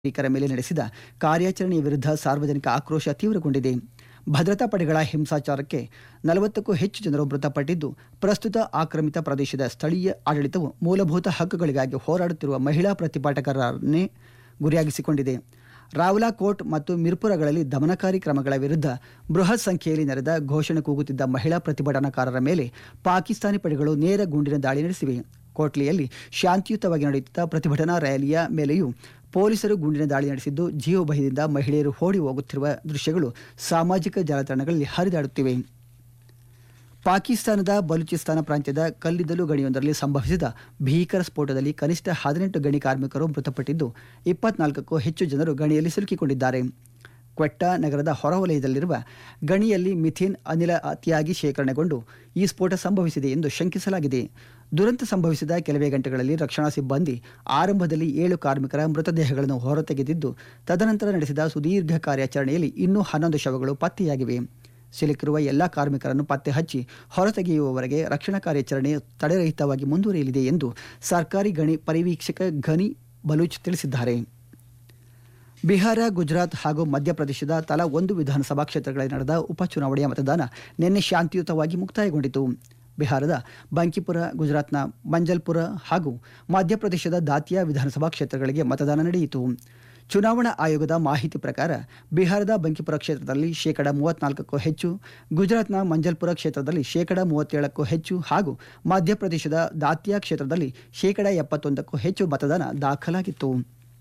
ನಾಗರಿಕರ ಮೇಲೆ ನಡೆಸಿದ ಕಾರ್ಯಾಚರಣೆಯ ವಿರುದ್ಧ ಸಾರ್ವಜನಿಕ ಆಕ್ರೋಶ ತೀವ್ರಗೊಂಡಿದೆ ಭದ್ರತಾ ಪಡೆಗಳ ಹಿಂಸಾಚಾರಕ್ಕೆ ನಲವತ್ತಕ್ಕೂ ಹೆಚ್ಚು ಜನರು ಮೃತಪಟ್ಟಿದ್ದು ಪ್ರಸ್ತುತ ಆಕ್ರಮಿತ ಪ್ರದೇಶದ ಸ್ಥಳೀಯ ಆಡಳಿತವು ಮೂಲಭೂತ ಹಕ್ಕುಗಳಿಗಾಗಿ ಹೋರಾಡುತ್ತಿರುವ ಮಹಿಳಾ ಪ್ರತಿಭಟಕರನ್ನೇ ಗುರಿಯಾಗಿಸಿಕೊಂಡಿದೆ ರಾವ್ಲಾಕೋಟ್ ಮತ್ತು ಮಿರ್ಪುರಗಳಲ್ಲಿ ದಮನಕಾರಿ ಕ್ರಮಗಳ ವಿರುದ್ಧ ಬೃಹತ್ ಸಂಖ್ಯೆಯಲ್ಲಿ ನೆರೆದ ಘೋಷಣೆ ಕೂಗುತ್ತಿದ್ದ ಮಹಿಳಾ ಪ್ರತಿಭಟನಾಕಾರರ ಮೇಲೆ ಪಾಕಿಸ್ತಾನಿ ಪಡೆಗಳು ನೇರ ಗುಂಡಿನ ದಾಳಿ ನಡೆಸಿವೆ ಕೋಟ್ಲಿಯಲ್ಲಿ ಶಾಂತಿಯುತವಾಗಿ ನಡೆಯುತ್ತಿದ್ದ ಪ್ರತಿಭಟನಾ ರ್ಯಾಲಿಯ ಮೇಲೆಯೂ ಪೊಲೀಸರು ಗುಂಡಿನ ದಾಳಿ ನಡೆಸಿದ್ದು ಜೀವ ಭಯದಿಂದ ಮಹಿಳೆಯರು ಓಡಿ ಹೋಗುತ್ತಿರುವ ದೃಶ್ಯಗಳು ಸಾಮಾಜಿಕ ಜಾಲತಾಣಗಳಲ್ಲಿ ಹರಿದಾಡುತ್ತಿವೆ ಪಾಕಿಸ್ತಾನದ ಬಲೂಚಿಸ್ತಾನ ಪ್ರಾಂತ್ಯದ ಕಲ್ಲಿದ್ದಲು ಗಣಿಯೊಂದರಲ್ಲಿ ಸಂಭವಿಸಿದ ಭೀಕರ ಸ್ಫೋಟದಲ್ಲಿ ಕನಿಷ್ಠ ಹದಿನೆಂಟು ಗಣಿ ಕಾರ್ಮಿಕರು ಮೃತಪಟ್ಟಿದ್ದು ಇಪ್ಪತ್ನಾಲ್ಕಕ್ಕೂ ಹೆಚ್ಚು ಜನರು ಗಣಿಯಲ್ಲಿ ಸಿಲುಕಿಕೊಂಡಿದ್ದಾರೆ ಕ್ವೆಟ್ಟಾ ನಗರದ ಹೊರವಲಯದಲ್ಲಿರುವ ಗಣಿಯಲ್ಲಿ ಮಿಥೇನ್ ಅನಿಲ ಅತಿಯಾಗಿ ಶೇಖರಣೆಗೊಂಡು ಈ ಸ್ಫೋಟ ಸಂಭವಿಸಿದೆ ಎಂದು ಶಂಕಿಸಲಾಗಿದೆ ದುರಂತ ಸಂಭವಿಸಿದ ಕೆಲವೇ ಗಂಟೆಗಳಲ್ಲಿ ರಕ್ಷಣಾ ಸಿಬ್ಬಂದಿ ಆರಂಭದಲ್ಲಿ ಏಳು ಕಾರ್ಮಿಕರ ಮೃತದೇಹಗಳನ್ನು ಹೊರತೆಗೆದಿದ್ದು ತದನಂತರ ನಡೆಸಿದ ಸುದೀರ್ಘ ಕಾರ್ಯಾಚರಣೆಯಲ್ಲಿ ಇನ್ನೂ ಹನ್ನೊಂದು ಶವಗಳು ಪತ್ತೆಯಾಗಿವೆ ಸಿಲುಕಿರುವ ಎಲ್ಲ ಕಾರ್ಮಿಕರನ್ನು ಪತ್ತೆ ಹಚ್ಚಿ ಹೊರತೆಗೆಯುವವರೆಗೆ ರಕ್ಷಣಾ ಕಾರ್ಯಾಚರಣೆ ತಡೆರಹಿತವಾಗಿ ಮುಂದುವರಿಯಲಿದೆ ಎಂದು ಸರ್ಕಾರಿ ಗಣಿ ಪರಿವೀಕ್ಷಕ ಘನಿ ಬಲೂಚ್ ತಿಳಿಸಿದ್ದಾರೆ ಬಿಹಾರ ಗುಜರಾತ್ ಹಾಗೂ ಮಧ್ಯಪ್ರದೇಶದ ತಲಾ ಒಂದು ವಿಧಾನಸಭಾ ಕ್ಷೇತ್ರಗಳಲ್ಲಿ ನಡೆದ ಉಪಚುನಾವಣೆಯ ಮತದಾನ ನಿನ್ನೆ ಶಾಂತಿಯುತವಾಗಿ ಮುಕ್ತಾಯಗೊಂಡಿತು ಬಿಹಾರದ ಬಂಕಿಪುರ ಗುಜರಾತ್ನ ಮಂಜಲ್ಪುರ ಹಾಗೂ ಮಧ್ಯಪ್ರದೇಶದ ದಾತಿಯಾ ವಿಧಾನಸಭಾ ಕ್ಷೇತ್ರಗಳಿಗೆ ಮತದಾನ ನಡೆಯಿತು ಚುನಾವಣಾ ಆಯೋಗದ ಮಾಹಿತಿ ಪ್ರಕಾರ ಬಿಹಾರದ ಬಂಕಿಪುರ ಕ್ಷೇತ್ರದಲ್ಲಿ ಶೇಕಡ ಮೂವತ್ನಾಲ್ಕಕ್ಕೂ ಹೆಚ್ಚು ಗುಜರಾತ್ನ ಮಂಜಲ್ಪುರ ಕ್ಷೇತ್ರದಲ್ಲಿ ಶೇಕಡ ಮೂವತ್ತೇಳಕ್ಕೂ ಹೆಚ್ಚು ಹಾಗೂ ಮಧ್ಯಪ್ರದೇಶದ ದಾತಿಯಾ ಕ್ಷೇತ್ರದಲ್ಲಿ ಶೇಕಡ ಎಪ್ಪತ್ತೊಂದಕ್ಕೂ ಹೆಚ್ಚು ಮತದಾನ ದಾಖಲಾಗಿತ್ತು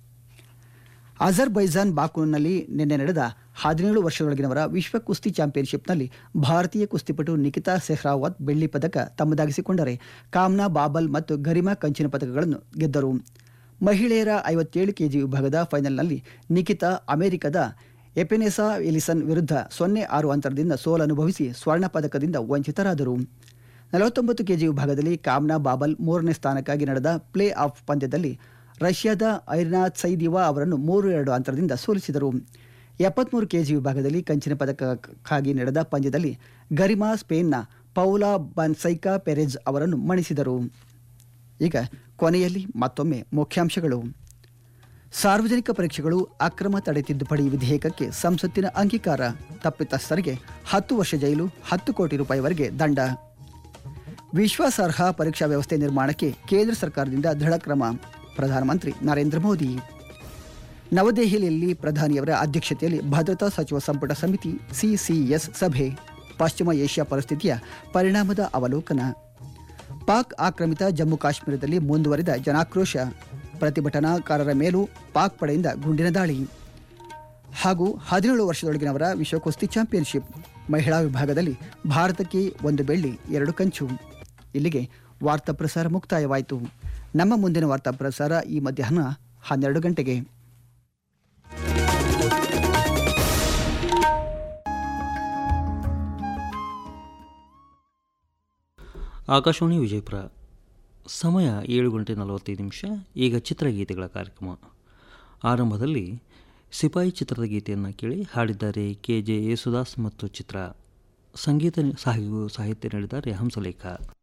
ಅಜರ್ಬೈಜಾನ್ ಬಾಕೂನಲ್ಲಿ ನಿನ್ನೆ ನಡೆದ ಹದಿನೇಳು ವರ್ಷದೊಳಗಿನವರ ವಿಶ್ವ ಕುಸ್ತಿ ಚಾಂಪಿಯನ್ಶಿಪ್ನಲ್ಲಿ ಭಾರತೀಯ ಕುಸ್ತಿಪಟು ನಿಕಿತಾ ಸೆಹ್ರಾವತ್ ಬೆಳ್ಳಿ ಪದಕ ತಮ್ಮದಾಗಿಸಿಕೊಂಡರೆ ಕಾಮ್ನಾ ಬಾಬಲ್ ಮತ್ತು ಗರಿಮಾ ಕಂಚಿನ ಪದಕಗಳನ್ನು ಗೆದ್ದರು ಮಹಿಳೆಯರ ಐವತ್ತೇಳು ಕೆಜಿ ವಿಭಾಗದ ಫೈನಲ್ನಲ್ಲಿ ನಿಕಿತಾ ಅಮೆರಿಕದ ಎಪೆನೆಸಾ ಎಲಿಸನ್ ವಿರುದ್ಧ ಸೊನ್ನೆ ಆರು ಅಂತರದಿಂದ ಸೋಲನುಭವಿಸಿ ಸ್ವರ್ಣ ಪದಕದಿಂದ ವಂಚಿತರಾದರು ನಲವತ್ತೊಂಬತ್ತು ಕೆಜಿ ವಿಭಾಗದಲ್ಲಿ ಕಾಮ್ನಾ ಬಾಬಲ್ ಮೂರನೇ ಸ್ಥಾನಕ್ಕಾಗಿ ನಡೆದ ಪ್ಲೇ ಆಫ್ ಪಂದ್ಯದಲ್ಲಿ ರಷ್ಯಾದ ಐರ್ನಾ ಸೈದಿವಾ ಅವರನ್ನು ಮೂರು ಎರಡು ಅಂತರದಿಂದ ಸೋಲಿಸಿದರು ಎಪ್ಪತ್ಮೂರು ಕೆಜಿ ವಿಭಾಗದಲ್ಲಿ ಕಂಚಿನ ಪದಕಕ್ಕಾಗಿ ನಡೆದ ಪಂದ್ಯದಲ್ಲಿ ಗರಿಮಾ ಸ್ಪೇನ್ನ ಪೌಲಾ ಬನ್ಸೈಕಾ ಪೆರೆಜ್ ಅವರನ್ನು ಮಣಿಸಿದರು ಈಗ ಕೊನೆಯಲ್ಲಿ ಮತ್ತೊಮ್ಮೆ ಮುಖ್ಯಾಂಶಗಳು ಸಾರ್ವಜನಿಕ ಪರೀಕ್ಷೆಗಳು ಅಕ್ರಮ ತಡೆ ತಿದ್ದುಪಡಿ ವಿಧೇಯಕಕ್ಕೆ ಸಂಸತ್ತಿನ ಅಂಗೀಕಾರ ತಪ್ಪಿತಸ್ಥರಿಗೆ ಹತ್ತು ವರ್ಷ ಜೈಲು ಹತ್ತು ಕೋಟಿ ರೂಪಾಯಿವರೆಗೆ ದಂಡ ವಿಶ್ವಾಸಾರ್ಹ ಪರೀಕ್ಷಾ ವ್ಯವಸ್ಥೆ ನಿರ್ಮಾಣಕ್ಕೆ ಕೇಂದ್ರ ಸರ್ಕಾರದಿಂದ ದೃಢ ಕ್ರಮ ಪ್ರಧಾನಮಂತ್ರಿ ನರೇಂದ್ರ ಮೋದಿ ನವದೆಹಲಿಯಲ್ಲಿ ಪ್ರಧಾನಿಯವರ ಅಧ್ಯಕ್ಷತೆಯಲ್ಲಿ ಭದ್ರತಾ ಸಚಿವ ಸಂಪುಟ ಸಮಿತಿ ಸಿಸಿಎಸ್ ಸಭೆ ಪಶ್ಚಿಮ ಏಷ್ಯಾ ಪರಿಸ್ಥಿತಿಯ ಪರಿಣಾಮದ ಅವಲೋಕನ ಪಾಕ್ ಆಕ್ರಮಿತ ಜಮ್ಮು ಕಾಶ್ಮೀರದಲ್ಲಿ ಮುಂದುವರಿದ ಜನಾಕ್ರೋಶ ಪ್ರತಿಭಟನಾಕಾರರ ಮೇಲೂ ಪಾಕ್ ಪಡೆಯಿಂದ ಗುಂಡಿನ ದಾಳಿ ಹಾಗೂ ಹದಿನೇಳು ವರ್ಷದೊಳಗಿನವರ ವಿಶ್ವ ಕುಸ್ತಿ ಚಾಂಪಿಯನ್ಶಿಪ್ ಮಹಿಳಾ ವಿಭಾಗದಲ್ಲಿ ಭಾರತಕ್ಕೆ ಒಂದು ಬೆಳ್ಳಿ ಎರಡು ಕಂಚು ಇಲ್ಲಿಗೆ ವಾರ್ತಾ ಪ್ರಸಾರ ಮುಕ್ತಾಯವಾಯಿತು ನಮ್ಮ ಮುಂದಿನ ವಾರ್ತಾ ಪ್ರಸಾರ ಈ ಮಧ್ಯಾಹ್ನ ಹನ್ನೆರಡು ಗಂಟೆಗೆ ಆಕಾಶವಾಣಿ ವಿಜಯಪುರ ಸಮಯ ಏಳು ಗಂಟೆ ನಲವತ್ತೈದು ನಿಮಿಷ ಈಗ ಚಿತ್ರಗೀತೆಗಳ ಕಾರ್ಯಕ್ರಮ ಆರಂಭದಲ್ಲಿ ಸಿಪಾಯಿ ಚಿತ್ರದ ಗೀತೆಯನ್ನು ಕೇಳಿ ಹಾಡಿದ್ದಾರೆ ಕೆ ಜೆ ಯೇಸುದಾಸ್ ಮತ್ತು ಚಿತ್ರ ಸಂಗೀತ ಸಾಹಿತ್ಯ ನೀಡಿದ್ದಾರೆ ಹಂಸಲೇಖ